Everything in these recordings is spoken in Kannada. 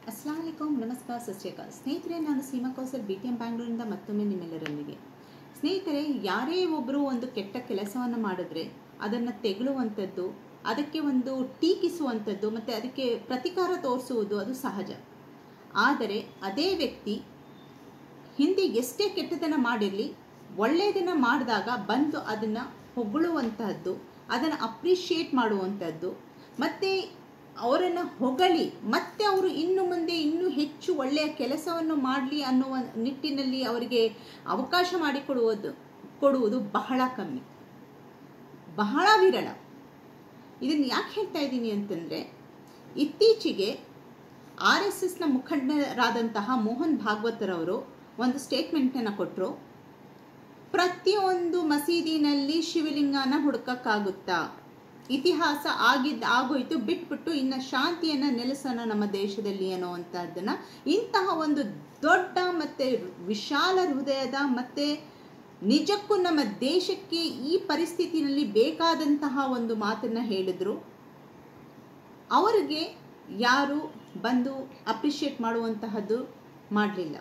ಅಸ್ಲಾಂ ವಲೈಕುಮ್ ನಮಸ್ಕಾರ ಸತ್ ಶ್ರೀ ಅಕಾಲ್ ಸ್ನೇಹಿತರೆ ನಾನು Seema Kaushal B T M ಬ್ಯಾಂಗ್ಳೂರಿಂದ ಮತ್ತೊಮ್ಮೆ ನಿಮ್ಮೆಲ್ಲರೊಂದಿಗೆ ಸ್ನೇಹಿತರೆ ಯಾರೇ ಒಬ್ಬರು ಒಂದು ಕೆಟ್ಟ ಕೆಲಸವನ್ನು ಮಾಡಿದ್ರೆ ಅದನ್ನು ತೆಗಳುವಂಥದ್ದು ಅದಕ್ಕೆ ಒಂದು ಟೀಕಿಸುವಂಥದ್ದು ಮತ್ತು ಅದಕ್ಕೆ ಪ್ರತಿಕಾರ ತೋರಿಸುವುದು ಅದು ಸಹಜ ಆದರೆ ಅದೇ ವ್ಯಕ್ತಿ ಹಿಂದೆ ಎಷ್ಟೇ ಕೆಟ್ಟದನ್ನು ಮಾಡಿರಲಿ ಒಳ್ಳೆಯದನ್ನು ಮಾಡಿದಾಗ ಬಂದು ಅದನ್ನು ಹೊಗಳುವಂತಹದ್ದು ಅದನ್ನು ಅಪ್ರಿಷಿಯೇಟ್ ಮಾಡುವಂಥದ್ದು ಮತ್ತು ಅವರನ್ನು ಹೊಗಳಿ ಮತ್ತೆ ಅವರು ಇನ್ನು ಮುಂದೆ ಇನ್ನೂ ಹೆಚ್ಚು ಒಳ್ಳೆಯ ಕೆಲಸವನ್ನು ಮಾಡಲಿ ಅನ್ನುವ ನಿಟ್ಟಿನಲ್ಲಿ ಅವರಿಗೆ ಅವಕಾಶ ಮಾಡಿಕೊಡುವುದು ಕೊಡುವುದು ಬಹಳ ಕಮ್ಮಿ ಬಹಳ ವಿರಳ ಇದನ್ನು ಯಾಕೆ ಹೇಳ್ತಾ ಇದ್ದೀನಿ ಅಂತಂದರೆ ಇತ್ತೀಚೆಗೆ ಆರ್ ಎಸ್ ಎಸ್ನ ಮುಖಂಡರಾದಂತಹ ಮೋಹನ್ ಭಾಗವತರವರು ಒಂದು ಸ್ಟೇಟ್ಮೆಂಟನ್ನು ಕೊಟ್ಟರು ಪ್ರತಿಯೊಂದು ಮಸೀದಿನಲ್ಲಿ ಶಿವಲಿಂಗನ ಹುಡುಕಕ್ಕಾಗುತ್ತಾ ಇತಿಹಾಸ ಆಗಿದ್ದು ಆಗೋಯ್ತು ಬಿಟ್ಬಿಟ್ಟು ಇನ್ನು ಶಾಂತಿಯನ್ನು ನೆಲೆಸೋಣ ನಮ್ಮ ದೇಶದಲ್ಲಿ ಅನ್ನುವಂಥದ್ದನ್ನು ಇಂತಹ ಒಂದು ದೊಡ್ಡ ಮತ್ತು ವಿಶಾಲ ಹೃದಯದ ಮತ್ತು ನಿಜಕ್ಕೂ ನಮ್ಮ ದೇಶಕ್ಕೆ ಈ ಪರಿಸ್ಥಿತಿನಲ್ಲಿ ಬೇಕಾದಂತಹ ಒಂದು ಮಾತನ್ನು ಹೇಳಿದರು ಅವರಿಗೆ ಯಾರು ಬಂದು ಅಪ್ರಿಷಿಯೇಟ್ ಮಾಡುವಂತಹದ್ದು ಮಾಡಲಿಲ್ಲ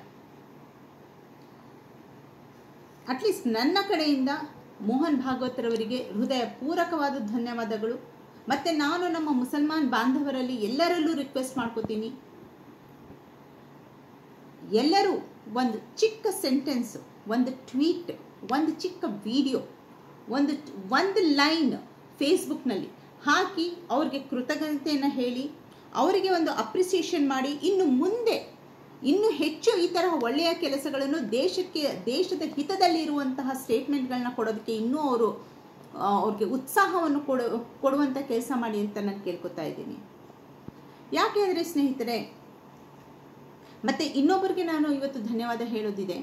ಅಟ್ಲೀಸ್ಟ್ ನನ್ನ ಕಡೆಯಿಂದ ಮೋಹನ್ ಭಾಗವತರವರಿಗೆ ಹೃದಯ ಪೂರಕವಾದ ಧನ್ಯವಾದಗಳು ಮತ್ತು ನಾನು ನಮ್ಮ ಮುಸಲ್ಮಾನ್ ಬಾಂಧವರಲ್ಲಿ ಎಲ್ಲರಲ್ಲೂ ರಿಕ್ವೆಸ್ಟ್ ಮಾಡ್ಕೋತೀನಿ ಎಲ್ಲರೂ ಒಂದು ಚಿಕ್ಕ ಸೆಂಟೆನ್ಸ್ ಒಂದು ಟ್ವೀಟ್ ಒಂದು ಚಿಕ್ಕ ವಿಡಿಯೋ ಒಂದು ಒಂದು ಲೈನ್ ಫೇಸ್ಬುಕ್ನಲ್ಲಿ ಹಾಕಿ ಅವ್ರಿಗೆ ಕೃತಜ್ಞತೆಯನ್ನು ಹೇಳಿ ಅವರಿಗೆ ಒಂದು ಅಪ್ರಿಸಿಯೇಷನ್ ಮಾಡಿ ಇನ್ನು ಮುಂದೆ ಇನ್ನು ಹೆಚ್ಚು ಈ ತರಹ ಒಳ್ಳೆಯ ಕೆಲಸಗಳನ್ನು ದೇಶಕ್ಕೆ ದೇಶದ ಹಿತದಲ್ಲಿ ಇರುವಂತಹ ಸ್ಟೇಟ್ಮೆಂಟ್ಗಳನ್ನ ಕೊಡೋದಕ್ಕೆ ಇನ್ನೂ ಅವರು ಅವ್ರಿಗೆ ಉತ್ಸಾಹವನ್ನು ಕೊಡು ಕೊಡುವಂಥ ಕೆಲಸ ಮಾಡಿ ಅಂತ ನಾನು ಕೇಳ್ಕೊತಾ ಇದ್ದೀನಿ ಯಾಕೆ ಅಂದರೆ ಸ್ನೇಹಿತರೆ ಮತ್ತು ಇನ್ನೊಬ್ಬರಿಗೆ ನಾನು ಇವತ್ತು ಧನ್ಯವಾದ ಹೇಳೋದಿದೆ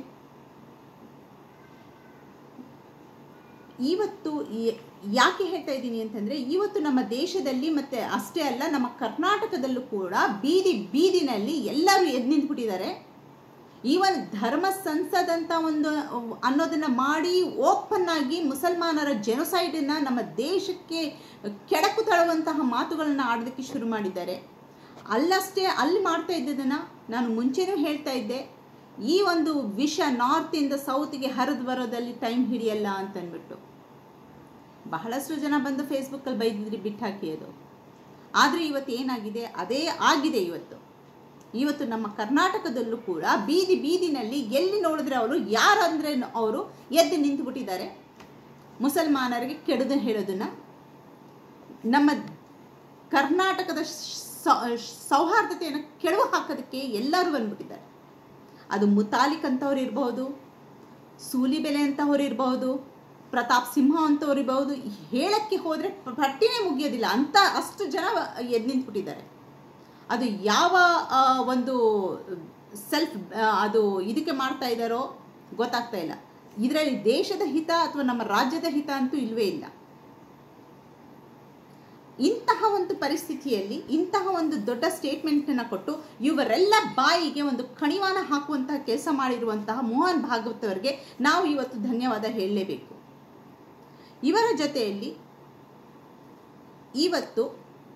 ಇವತ್ತು ಯಾಕೆ ಹೇಳ್ತಾ ಇದ್ದೀನಿ ಅಂತಂದರೆ ಇವತ್ತು ನಮ್ಮ ದೇಶದಲ್ಲಿ ಮತ್ತು ಅಷ್ಟೇ ಅಲ್ಲ ನಮ್ಮ ಕರ್ನಾಟಕದಲ್ಲೂ ಕೂಡ ಬೀದಿ ಬೀದಿನಲ್ಲಿ ಎಲ್ಲರೂ ಎದ್ದು ನಿಂತ್ಬಿಟ್ಟಿದ್ದಾರೆ ಈವನ್ ಧರ್ಮ ಸಂಸದ್ ಅಂತ ಒಂದು ಅನ್ನೋದನ್ನು ಮಾಡಿ ಓಪನ್ ಆಗಿ ಮುಸಲ್ಮಾನರ ಜೆನೊಸೈಡನ್ನು ನಮ್ಮ ದೇಶಕ್ಕೆ ಕೆಡಕು ತಳುವಂತಹ ಮಾತುಗಳನ್ನು ಆಡೋದಕ್ಕೆ ಶುರು ಮಾಡಿದ್ದಾರೆ ಅಲ್ಲಷ್ಟೇ ಅಲ್ಲಿ ಮಾಡ್ತಾ ಇದ್ದದನ್ನು ನಾನು ಮುಂಚೆನೂ ಹೇಳ್ತಾ ಇದ್ದೆ ಈ ಒಂದು ವಿಷ ನಾರ್ತಿಂದ ಸೌತ್ಗೆ ಹರಿದು ಬರೋದಲ್ಲಿ ಟೈಮ್ ಹಿಡಿಯಲ್ಲ ಅಂತಂದ್ಬಿಟ್ಟು ಬಹಳಷ್ಟು ಜನ ಬಂದು ಫೇಸ್ಬುಕ್ಕಲ್ಲಿ ಬೈದಿದ್ರಿ ಬಿಟ್ಟು ಹಾಕಿ ಅದು ಆದರೆ ಇವತ್ತು ಏನಾಗಿದೆ ಅದೇ ಆಗಿದೆ ಇವತ್ತು ಇವತ್ತು ನಮ್ಮ ಕರ್ನಾಟಕದಲ್ಲೂ ಕೂಡ ಬೀದಿ ಬೀದಿನಲ್ಲಿ ಎಲ್ಲಿ ನೋಡಿದ್ರೆ ಅವರು ಯಾರಂದ್ರೆ ಅವರು ಎದ್ದು ನಿಂತುಬಿಟ್ಟಿದ್ದಾರೆ ಮುಸಲ್ಮಾನರಿಗೆ ಕೆಡದು ಹೇಳೋದನ್ನು ನಮ್ಮ ಕರ್ನಾಟಕದ ಸೌಹಾರ್ದತೆಯನ್ನು ಕೆಡವು ಹಾಕೋದಕ್ಕೆ ಎಲ್ಲರೂ ಬಂದ್ಬಿಟ್ಟಿದ್ದಾರೆ ಅದು ಮುತಾಲಿಕ್ ಅಂತವ್ರು ಇರ್ಬೋದು ಸೂಲಿಬೆಲೆ ಅಂತವ್ರು ಇರ್ಬೋದು ಪ್ರತಾಪ್ ಸಿಂಹ ಅಂತವ್ರು ಇರ್ಬೋದು ಹೇಳಕ್ಕೆ ಹೋದರೆ ಪಟ್ಟಿನೇ ಮುಗಿಯೋದಿಲ್ಲ ಅಂತ ಅಷ್ಟು ಜನ ಎದ್ದು ನಿಂತ್ಬಿಟ್ಟಿದ್ದಾರೆ ಅದು ಯಾವ ಒಂದು ಸೆಲ್ಫ್ ಅದು ಇದಕ್ಕೆ ಮಾಡ್ತಾ ಇದ್ದಾರೋ ಗೊತ್ತಾಗ್ತಾ ಇಲ್ಲ ಇದರಲ್ಲಿ ದೇಶದ ಹಿತ ಅಥವಾ ನಮ್ಮ ರಾಜ್ಯದ ಹಿತ ಅಂತೂ ಇಲ್ವೇ ಇಲ್ಲ ಇಂತಹ ಒಂದು ಪರಿಸ್ಥಿತಿಯಲ್ಲಿ ಇಂತಹ ಒಂದು ದೊಡ್ಡ ಸ್ಟೇಟ್ಮೆಂಟನ್ನು ಕೊಟ್ಟು ಇವರೆಲ್ಲ ಬಾಯಿಗೆ ಒಂದು ಕಣಿವಾನ ಹಾಕುವಂತಹ ಕೆಲಸ ಮಾಡಿರುವಂತಹ ಮೋಹನ್ ಭಾಗವತ್ ಅವರಿಗೆ ನಾವು ಇವತ್ತು ಧನ್ಯವಾದ ಹೇಳಲೇಬೇಕು ಇವರ ಜೊತೆಯಲ್ಲಿ ಇವತ್ತು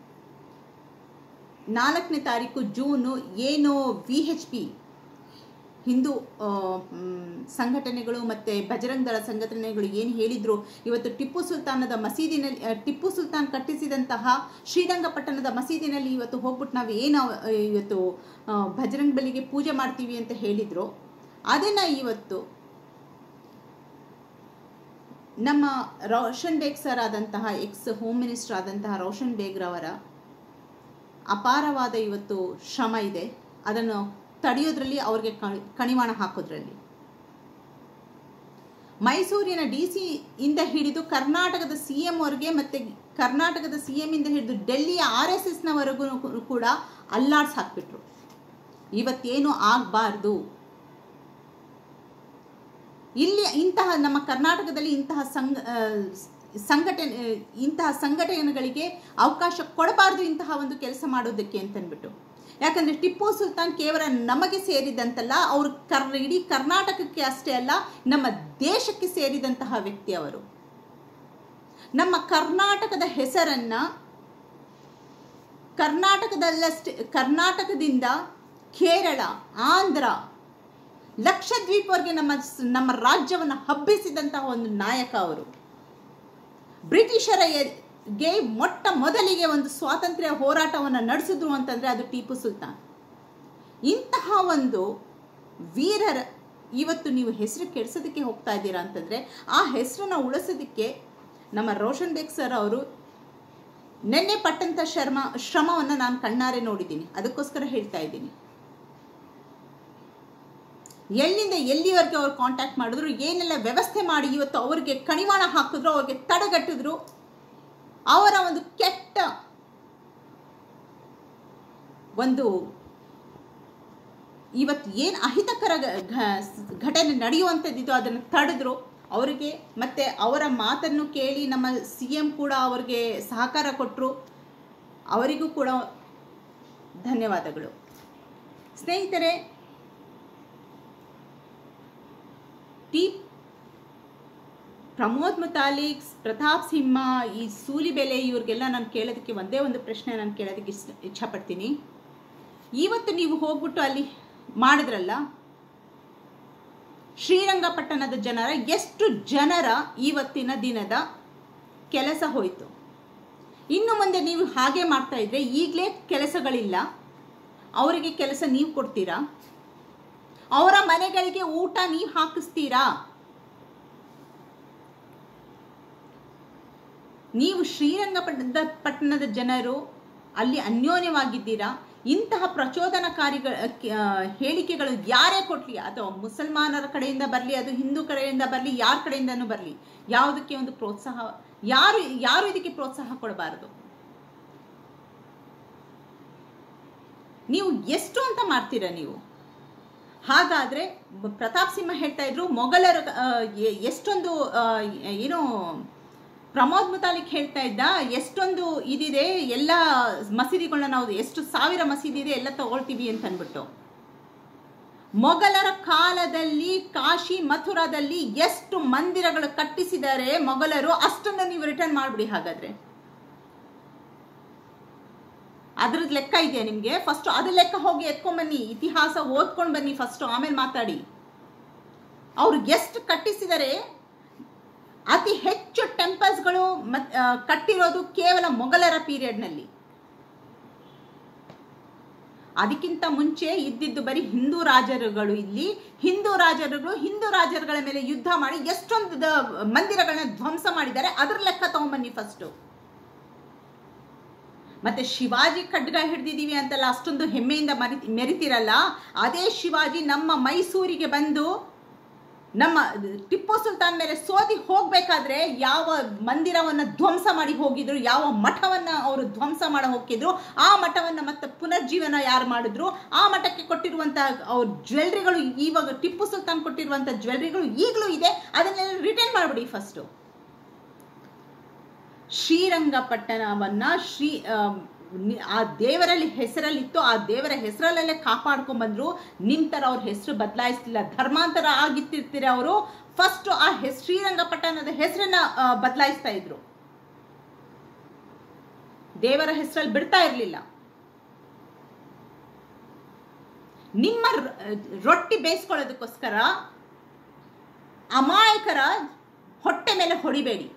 ನಾಲ್ಕನೇ ತಾರೀಕು ಜೂನು ಏನು ವಿ ಹೆಚ್ ಪಿ ಹಿಂದೂ ಸಂಘಟನೆಗಳು ಮತ್ತು ಬಜರಂಗ್ ದಳ ಸಂಘಟನೆಗಳು ಏನು ಹೇಳಿದರು ಇವತ್ತು ಟಿಪ್ಪು ಸುಲ್ತಾನದ ಮಸೀದಿನಲ್ಲಿ ಟಿಪ್ಪು ಸುಲ್ತಾನ್ ಕಟ್ಟಿಸಿದಂತಹ ಶ್ರೀರಂಗಪಟ್ಟಣದ ಮಸೀದಿನಲ್ಲಿ ಇವತ್ತು ಹೋಗ್ಬಿಟ್ಟು ನಾವು ಏನು ಇವತ್ತು ಬಜರಂಗ್ ಬಲಿಗೆ ಪೂಜೆ ಮಾಡ್ತೀವಿ ಅಂತ ಹೇಳಿದರು ಅದನ್ನು ಇವತ್ತು ನಮ್ಮ ರೋಷನ್ ಬೇಗ್ ಸರ್ ಆದಂತಹ ಎಕ್ಸ್ ಹೋಮ್ ಮಿನಿಸ್ಟರ್ ಆದಂತಹ ರೋಷನ್ ಬೇಗ್ರವರ ಅಪಾರವಾದ ಇವತ್ತು ಶ್ರಮ ಇದೆ ಅದನ್ನು ತಡೆಯೋದ್ರಲ್ಲಿ ಅವ್ರಿಗೆ ಕಣಿವಾಣ ಹಾಕೋದ್ರಲ್ಲಿ ಮೈಸೂರಿನ ಡಿ ಸಿ ಇಂದ ಹಿಡಿದು ಕರ್ನಾಟಕದ ಸಿ ಎಂ ಅವ್ರಿಗೆ ಮತ್ತು ಕರ್ನಾಟಕದ ಸಿ ಎಂ ಇಂದ ಹಿಡಿದು ಡೆಲ್ಲಿಯ ಆರ್ ಎಸ್ ಎಸ್ನವರೆಗೂ ಕೂಡ ಅಲ್ಲಾಡ್ಸ್ ಹಾಕ್ಬಿಟ್ರು ಇವತ್ತೇನು ಆಗಬಾರ್ದು ಇಲ್ಲಿ ಇಂತಹ ನಮ್ಮ ಕರ್ನಾಟಕದಲ್ಲಿ ಇಂತಹ ಸಂಘ ಸಂಘಟನೆ ಇಂತಹ ಸಂಘಟನೆಗಳಿಗೆ ಅವಕಾಶ ಕೊಡಬಾರ್ದು ಇಂತಹ ಒಂದು ಕೆಲಸ ಮಾಡೋದಕ್ಕೆ ಅಂತಂದ್ಬಿಟ್ಟು ಯಾಕಂದರೆ ಟಿಪ್ಪು ಸುಲ್ತಾನ್ ಕೇವಲ ನಮಗೆ ಸೇರಿದಂತಲ್ಲ ಅವರು ಕರ್ ಇಡೀ ಕರ್ನಾಟಕಕ್ಕೆ ಅಷ್ಟೇ ಅಲ್ಲ ನಮ್ಮ ದೇಶಕ್ಕೆ ಸೇರಿದಂತಹ ವ್ಯಕ್ತಿ ಅವರು ನಮ್ಮ ಕರ್ನಾಟಕದ ಹೆಸರನ್ನು ಕರ್ನಾಟಕದಲ್ಲಷ್ಟೇ ಕರ್ನಾಟಕದಿಂದ ಕೇರಳ ಆಂಧ್ರ ಲಕ್ಷದ್ವೀಪವರೆಗೆ ನಮ್ಮ ನಮ್ಮ ರಾಜ್ಯವನ್ನು ಹಬ್ಬಿಸಿದಂತಹ ಒಂದು ನಾಯಕ ಅವರು ಬ್ರಿಟಿಷರ ಎ- ಗೆ ಮೊಟ್ಟ ಮೊದಲಿಗೆ ಒಂದು ಸ್ವಾತಂತ್ರ್ಯ ಹೋರಾಟವನ್ನು ನಡೆಸಿದ್ರು ಅಂತಂದರೆ ಅದು ಟಿಪ್ಪು ಸುಲ್ತಾನ್ ಇಂತಹ ಒಂದು ವೀರರ ಇವತ್ತು ನೀವು ಹೆಸರು ಕೆಡಿಸೋದಕ್ಕೆ ಹೋಗ್ತಾ ಇದ್ದೀರಾ ಅಂತಂದರೆ ಆ ಹೆಸರನ್ನು ಉಳಿಸೋದಕ್ಕೆ ನಮ್ಮ ರೋಷನ್ ಬೇಗ್ ಸರ್ ಅವರು ನಿನ್ನೆ ಪಟ್ಟಂಥ ಶರ್ಮ ಶ್ರಮವನ್ನು ನಾನು ಕಣ್ಣಾರೆ ನೋಡಿದ್ದೀನಿ ಅದಕ್ಕೋಸ್ಕರ ಹೇಳ್ತಾ ಇದ್ದೀನಿ ಎಲ್ಲಿಂದ ಎಲ್ಲಿವರೆಗೆ ಅವ್ರು ಕಾಂಟ್ಯಾಕ್ಟ್ ಮಾಡಿದ್ರು ಏನೆಲ್ಲ ವ್ಯವಸ್ಥೆ ಮಾಡಿ ಇವತ್ತು ಅವ್ರಿಗೆ ಕಡಿವಾಣ ಹಾಕಿದ್ರು ಅವ್ರಿಗೆ ತಡೆಗಟ್ಟಿದ್ರು ಅವರ ಒಂದು ಕೆಟ್ಟ ಒಂದು ಇವತ್ತು ಏನು ಅಹಿತಕರ ಘ- ಘ- ಘಟನೆ ನಡೆಯುವಂಥದ್ದಿದ್ದು ಅದನ್ನು ತಡೆದ್ರು ಅವರಿಗೆ ಮತ್ತೆ ಅವರ ಮಾತನ್ನು ಕೇಳಿ ನಮ್ಮ ಸಿ ಎಂ ಕೂಡ ಅವರಿಗೆ ಸಹಕಾರ ಕೊಟ್ಟರು ಅವರಿಗೂ ಕೂಡ ಧನ್ಯವಾದಗಳು ಸ್ನೇಹಿತರೆ ಟಿ ಪ್ರಮೋದ್ ಮುತಾಲಿಕ್ ಪ್ರತಾಪ್ ಸಿಂಹ ಈ ಸೂಲಿಬೆಲೆ ಇವ್ರಿಗೆಲ್ಲ ನಾನು ಕೇಳೋದಕ್ಕೆ ಒಂದೇ ಒಂದು ಪ್ರಶ್ನೆ ನಾನು ಕೇಳೋದಕ್ಕೆ ಇಷ್ಟ ಇಚ್ಛಪಡ್ತೀನಿ ಇವತ್ತು ನೀವು ಹೋಗ್ಬಿಟ್ಟು ಅಲ್ಲಿ ಮಾಡಿದ್ರಲ್ಲ ಶ್ರೀರಂಗಪಟ್ಟಣದ ಜನರ ಎಷ್ಟು ಜನರ ಇವತ್ತಿನ ದಿನದ ಕೆಲಸ ಹೋಯಿತು ಇನ್ನು ಮುಂದೆ ನೀವು ಹಾಗೆ ಮಾಡ್ತಾ ಇದ್ರೆ ಈಗಲೇ ಕೆಲಸಗಳಿಲ್ಲ ಅವರಿಗೆ ಕೆಲಸ ನೀವು ಕೊಡ್ತೀರಾ ಅವರ ಮನೆಗಳಿಗೆ ಊಟ ನೀವು ಹಾಕಿಸ್ತೀರಾ ನೀವು ಶ್ರೀರಂಗಪಟ್ಟಣದ ಪಟ್ಟಣದ ಜನರು ಅಲ್ಲಿ ಅನ್ಯೋನ್ಯವಾಗಿದ್ದೀರಾ ಇಂತಹ ಪ್ರಚೋದನಕಾರಿಗಳ ಆ, ಹೇಳಿಕೆಗಳು ಯಾರೇ ಕೊಟ್ಲಿ ಅಥವಾ ಮುಸಲ್ಮಾನರ ಕಡೆಯಿಂದ ಬರಲಿ ಅದು ಹಿಂದೂ ಕಡೆಯಿಂದ ಬರಲಿ ಯಾರ ಕಡೆಯಿಂದನೂ ಬರಲಿ ಯಾವುದಕ್ಕೆ ಒಂದು ಪ್ರೋತ್ಸಾಹ ಯಾರು ಯಾರು ಇದಕ್ಕೆ ಪ್ರೋತ್ಸಾಹ ಕೊಡಬಾರದು ನೀವು ಎಷ್ಟು ಅಂತ ಮಾಡ್ತೀರಾ ನೀವು ಹಾಗಾದ್ರೆ ಬ- ಪ್ರತಾಪ್ ಸಿಂಹ ಹೇಳ್ತಾ ಇದ್ರು ಮೊಘಲರ ಆ, ಎ- ಎಷ್ಟೊಂದು ಆ, ಏನು ಪ್ರಮೋದ್ ಮುತಾಲಿಕ್ ಹೇಳ್ತಾ ಇದ್ದ ಎಷ್ಟೊಂದು ಇದಿದೆ ಎಲ್ಲ ಮಸೀದಿಗಳನ್ನ ನಾವು ಎಷ್ಟು ಸಾವಿರ ಮಸೀದಿ ಇದೆ ಎಲ್ಲ ತಗೊಳ್ತೀವಿ ಅಂತ ಅಂದ್ಬಿಟ್ಟು ಮೊಘಲರ ಕಾಲದಲ್ಲಿ ಕಾಶಿ ಮಥುರಾದಲ್ಲಿ ಎಷ್ಟು ಮಂದಿರಗಳು ಕಟ್ಟಿಸಿದ್ದಾರೆ ಮೊಘಲರು ಅಷ್ಟನ್ನು ನೀವು ರಿಟರ್ನ್ ಮಾಡ್ಬಿಡಿ ಹಾಗಾದ್ರೆ ಅದ್ರದ್ದು ಲೆಕ್ಕ ಇದೆಯಾ ನಿಮಗೆ ಫಸ್ಟ್ ಅದ್ರ ಲೆಕ್ಕ ಹೋಗಿ ಎತ್ಕೊಂಬನ್ನಿ ಇತಿಹಾಸ ಓದ್ಕೊಂಡು ಬನ್ನಿ ಫಸ್ಟ್ ಆಮೇಲೆ ಮಾತಾಡಿ ಅವ್ರು ಎಷ್ಟು ಕಟ್ಟಿಸಿದರೆ ಅತಿ ಹೆಚ್ಚು ಟೆಂಪಲ್ಸ್ಗಳು ಮತ್ ಆ, ಕಟ್ಟಿರೋದು ಕೇವಲ ಮೊಘಲರ ಪೀರಿಯಡ್ನಲ್ಲಿ ಅದಕ್ಕಿಂತ ಮುಂಚೆ ಇದ್ದಿದ್ದು ಬರೀ ಹಿಂದೂ ರಾಜರುಗಳು ಇಲ್ಲಿ ಹಿಂದೂ ರಾಜರುಗಳು ಹಿಂದೂ ರಾಜರುಗಳ ಮೇಲೆ ಯುದ್ಧ ಮಾಡಿ ಎಷ್ಟೊಂದು ದ- ಮಂದಿರಗಳನ್ನ ಧ್ವಂಸ ಮಾಡಿದ್ದಾರೆ ಅದ್ರ ಲೆಕ್ಕ ತಗೊಂಬನ್ನಿ ಫಸ್ಟು ಮತ್ತೆ ಶಿವಾಜಿ ಖಡ್ಗ ಹಿಡ್ದಿದೀವಿ ಅಂತೆಲ್ಲ ಅಷ್ಟೊಂದು ಹೆಮ್ಮೆಯಿಂದ ಮರಿ ಮೆರಿತಿರಲ್ಲ ಅದೇ ಶಿವಾಜಿ ನಮ್ಮ ಮೈಸೂರಿಗೆ ಬಂದು ನಮ್ಮ ಟಿಪ್ಪು ಸುಲ್ತಾನ್ ಮೇಲೆ ಸೋತಿ ಹೋಗ್ಬೇಕಾದ್ರೆ ಯಾವ ಮಂದಿರವನ್ನ ಧ್ವಂಸ ಮಾಡಿ ಹೋಗಿದ್ರು ಯಾವ ಮಠವನ್ನ ಅವರು ಧ್ವಂಸ ಮಾಡಿ ಹೋಗಿದ್ರು ಆ ಮಠವನ್ನ ಮತ್ತೆ ಪುನರ್ಜೀವನ ಯಾರು ಮಾಡಿದ್ರು ಆ ಮಠಕ್ಕೆ ಕೊಟ್ಟಿರುವಂತ ಅವ್ರ ಜ್ಯುವೆಲ್ರಿಗಳು ಇವಾಗ ಟಿಪ್ಪು ಸುಲ್ತಾನ್ ಕೊಟ್ಟಿರುವಂತ ಜ್ಯುವೆಲ್ರಿಗಳು ಈಗಲೂ ಇದೆ ಅದನ್ನೆಲ್ಲ ರಿಟರ್ನ್ ಮಾಡ್ಬಿಡಿ ಫಸ್ಟು ಶ್ರೀರಂಗಪಟ್ಟಣವನ್ನ ಶ್ರೀ ಆ, ನಿ- ಆ ದೇವರಲ್ಲಿ ಹೆಸರಲ್ಲಿತ್ತು ಆ ದೇವರ ಹೆಸರಲ್ಲೇ ಕಾಪಾಡ್ಕೊಂಡ್ ಬಂದ್ರು ನಿಮ್ ತರ ಅವ್ರ ಹೆಸರು ಬದಲಾಯಿಸ್ಲಿಲ್ಲ ಧರ್ಮಾಂತರ ಆಗಿತ್ತಿರ್ತೀರ ಅವರು ಫಸ್ಟ್ ಆ ಹೆಸ್ ಶ್ರೀರಂಗಪಟ್ಟಣದ ಹೆಸರನ್ನ ಬದಲಾಯಿಸ್ತಾ ಇದ್ರು ದೇವರ ಹೆಸರಲ್ಲಿ ಬಿಡ್ತಾ ಇರಲಿಲ್ಲ ನಿಮ್ಮ ರ- ರೊಟ್ಟಿ ಬೇಯಿಸ್ಕೊಳ್ಳೋದಕ್ಕೋಸ್ಕರ ಅಮಾಯಕರ ಹೊಟ್ಟೆ ಮೇಲೆ ಹೊಡಿಬೇಡಿ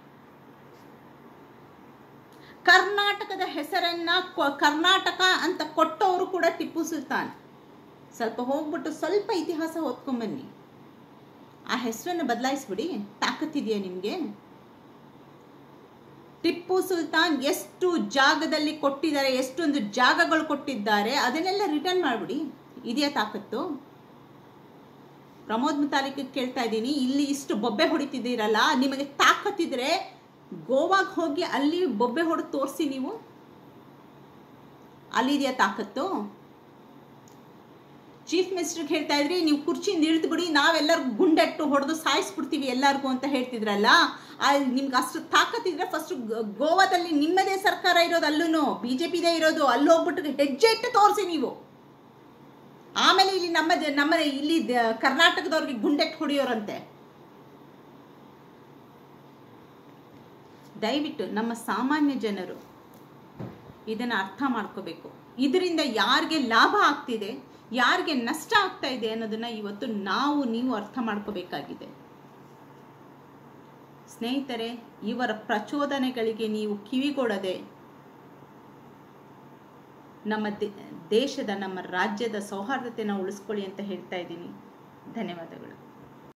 ಕರ್ನಾಟಕದ ಹೆಸರನ್ನ ಕೊ- ಕರ್ನಾಟಕ ಅಂತ ಕೊಟ್ಟವರು ಕೂಡ ಟಿಪ್ಪು ಸುಲ್ತಾನ್ ಸ್ವಲ್ಪ ಹೋಗ್ಬಿಟ್ಟು ಸ್ವಲ್ಪ ಇತಿಹಾಸ ಓದ್ಕೊಂಬನ್ನಿ ಆ ಹೆಸರನ್ನು ಬದಲಾಯಿಸ್ಬಿಡಿ ತಾಕತ್ತಿದೆಯಾ ನಿಮಗೆ ಟಿಪ್ಪು ಸುಲ್ತಾನ್ ಎಷ್ಟು ಜಾಗದಲ್ಲಿ ಕೊಟ್ಟಿದ್ದಾರೆ ಎಷ್ಟೊಂದು ಜಾಗಗಳು ಕೊಟ್ಟಿದ್ದಾರೆ ಅದನ್ನೆಲ್ಲ ರಿಟರ್ನ್ ಮಾಡಿಬಿಡಿ ಇದೆಯಾ ತಾಕತ್ತು ಪ್ರಮೋದ್ ಮುತಾಲಿಕ್ ಕೇಳ್ತಾ ಇದ್ದೀನಿ ಇಲ್ಲಿ ಇಷ್ಟು ಬೊಬ್ಬೆ ಹೊಡಿತಿದ್ದೀರಲ್ಲ ನಿಮಗೆ ತಾಕತ್ತಿದ್ರೆ ಗೋವಾಗೆ ಹೋಗಿ ಅಲ್ಲಿ ಬೊಬ್ಬೆ ಹೊಡೆದು ತೋರಿಸಿ ನೀವು ಅಲ್ಲಿದೆಯಾ ತಾಕತ್ತು ಚೀಫ್ ಮಿನಿಸ್ಟರ್ಗೆ ಹೇಳ್ತಾ ಇದ್ರಿ ನೀವು ಕುರ್ಚಿಯಿಂದ ಇಳಿದು ಬಿಡಿ ನಾವೆಲ್ಲರಿಗೂ ಗುಂಡೆಟ್ಟು ಹೊಡೆದು ಸಾಯಿಸ್ಬಿಡ್ತೀವಿ ಎಲ್ಲರಿಗೂ ಅಂತ ಹೇಳ್ತಿದ್ರಲ್ಲ ಅಲ್ಲಿ ನಿಮ್ಗೆ ಅಷ್ಟು ತಾಕತ್ತಿದ್ರೆ ಫಸ್ಟ್ ಗೋವಾದಲ್ಲಿ ನಿಮ್ಮದೇ ಸರ್ಕಾರ ಇರೋದು ಅಲ್ಲೂ ಬಿ ಜೆ ಪಿದೇ ಇರೋದು ಅಲ್ಲಿ ಹೋಗ್ಬಿಟ್ಟು ಹೆಜ್ಜೆ ಇಟ್ಟು ತೋರಿಸಿ ನೀವು ಆಮೇಲೆ ಇಲ್ಲಿ ನಮ್ಮ ಜ- ನಮ್ಮ ಇಲ್ಲಿ ದ- ಕರ್ನಾಟಕದವ್ರಿಗೆ ಗುಂಡೆಟ್ಟು ಹೊಡೆಯೋರಂತೆ ದಯವಿಟ್ಟು ನಮ್ಮ ಸಾಮಾನ್ಯ ಜನರು ಇದನ್ನು ಅರ್ಥ ಮಾಡ್ಕೋಬೇಕು ಇದರಿಂದ ಯಾರಿಗೆ ಲಾಭ ಆಗ್ತಿದೆ ಯಾರಿಗೆ ನಷ್ಟ ಆಗ್ತಾ ಇದೆ ಅನ್ನೋದನ್ನ ಇವತ್ತು ನಾವು ನೀವು ಅರ್ಥ ಮಾಡ್ಕೋಬೇಕಾಗಿದೆ ಸ್ನೇಹಿತರೆ ಇವರ ಪ್ರಚೋದನೆಗಳಿಗೆ ನೀವು ಕಿವಿಗೊಡದೆ ನಮ್ಮ ದೇ- ದೇಶದ ನಮ್ಮ ರಾಜ್ಯದ ಸೌಹಾರ್ದತೆನ ಉಳಿಸ್ಕೊಳ್ಳಿ ಅಂತ ಹೇಳ್ತಾ ಇದ್ದೀನಿ ಧನ್ಯವಾದಗಳು